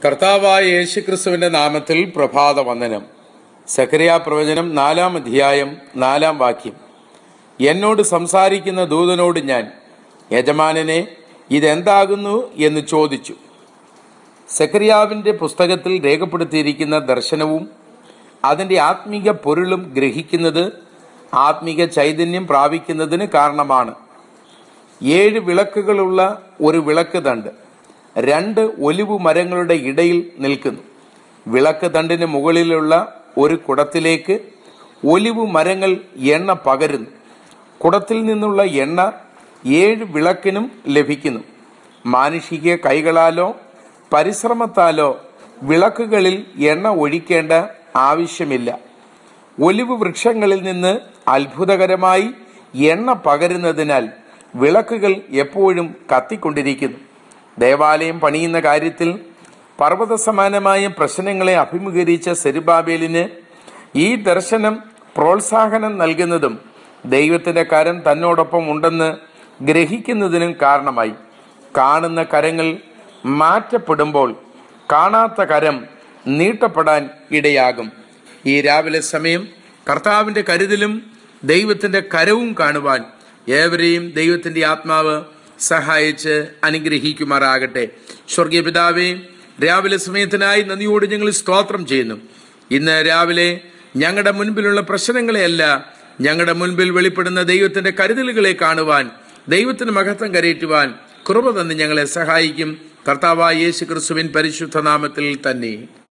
കർത്താവായ യേശുക്രിസ്തുവിന്റെ നാമത്തിൽ പ്രഭാത വന്ദനം സഖറിയ പ്രവചനം നാലാം അധ്യായം നാലാം വാക്യം എന്നോട് സംസാരിക്കുന്ന ദൂതനോട് ഞാൻ യജമാനനെ ഇതെന്താകുന്നു എന്ന് ചോദിച്ചു സക്കറിയാവിന്റെ പുസ്തകത്തിൽ രേഖപ്പെടുത്തിയിരിക്കുന്ന ദർശനവും അതിന്റെ ആത്മീക പൊരുളും ഗ്രഹിക്കുന്നത് ആത്മീക ചൈതന്യം പ്രാപിക്കുന്നതിന് കാരണമാണ് ഏഴ് വിളക്കുകളുള്ള ഒരു വിളക്ക് തണ്ട് രണ്ട് ഒലിവു മരങ്ങളുടെ ഇടയിൽ നിൽക്കുന്നു വിളക്ക് തണ്ടിന് മുകളിലുള്ള ഒരു കുടത്തിലേക്ക് ഒലിവു മരങ്ങൾ എണ്ണ പകരുന്നു കുടത്തിൽ നിന്നുള്ള എണ്ണ ഏഴ് വിളക്കിനും ലഭിക്കുന്നു മാനുഷിക കൈകളാലോ പരിശ്രമത്താലോ വിളക്കുകളിൽ എണ്ണ ഒഴിക്കേണ്ട ആവശ്യമില്ല ഒലിവ് വൃക്ഷങ്ങളിൽ നിന്ന് അത്ഭുതകരമായി എണ്ണ പകരുന്നതിനാൽ വിളക്കുകൾ എപ്പോഴും കത്തിക്കൊണ്ടിരിക്കുന്നു ദേവാലയം പണിയുന്ന കാര്യത്തിൽ പർവ്വത സമാനമായ പ്രശ്നങ്ങളെ അഭിമുഖീകരിച്ച സെരുബാബേലിന് ഈ ദർശനം പ്രോത്സാഹനം നൽകുന്നതും ദൈവത്തിന്റെ കരം തന്നോടൊപ്പം ഉണ്ടെന്ന് ഗ്രഹിക്കുന്നതിനും കാരണമായി കാണുന്ന കരങ്ങൾ മാറ്റപ്പെടുമ്പോൾ കാണാത്ത കരം നീട്ടപ്പെടാൻ ഇടയാകും ഈ രാവിലെ സമയം കർത്താവിന്റെ കരുതലും ദൈവത്തിന്റെ കരവും കാണുവാൻ ഏവരെയും ദൈവത്തിന്റെ ആത്മാവ് സഹായിച്ച് അനുഗ്രഹിക്കുമാറാകട്ടെ സ്വർഗീയ പിതാവേ രാവിലെ സമയത്തിനായി നന്ദിയോട് ഞങ്ങൾ സ്തോത്രം ചെയ്യുന്നു ഇന്ന് രാവിലെ ഞങ്ങളുടെ മുൻപിലുള്ള പ്രശ്നങ്ങളെയല്ല ഞങ്ങളുടെ മുൻപിൽ വെളിപ്പെടുന്ന ദൈവത്തിന്റെ കരുതലുകളെ കാണുവാൻ ദൈവത്തിന് മഹത്വം കരയേറ്റുവാൻ കൃപ തന്ന് ഞങ്ങളെ സഹായിക്കും കർത്താവായ യേശു ക്രിസ്തുവിൻ പരിശുദ്ധ നാമത്തിൽ തന്നെ